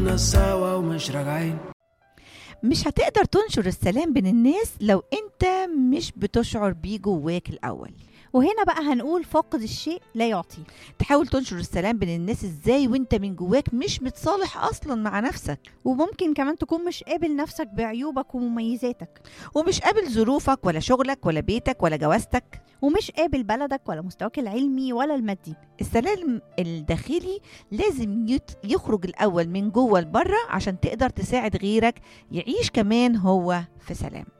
كنا سوا ومش راجعين مش هتقدر تنشر السلام بين الناس لو انت مش بتشعر بيه جواك الاول وهنا بقى هنقول فاقد الشيء لا يعطي تحاول تنشر السلام بين الناس ازاي وانت من جواك مش متصالح اصلا مع نفسك وممكن كمان تكون مش قابل نفسك بعيوبك ومميزاتك ومش قابل ظروفك ولا شغلك ولا بيتك ولا جوازتك ومش قابل بلدك ولا مستواك العلمي ولا المادي السلام الداخلي لازم يت- يخرج الاول من جوه لبره عشان تقدر تساعد غيرك يعيش كمان هو في سلام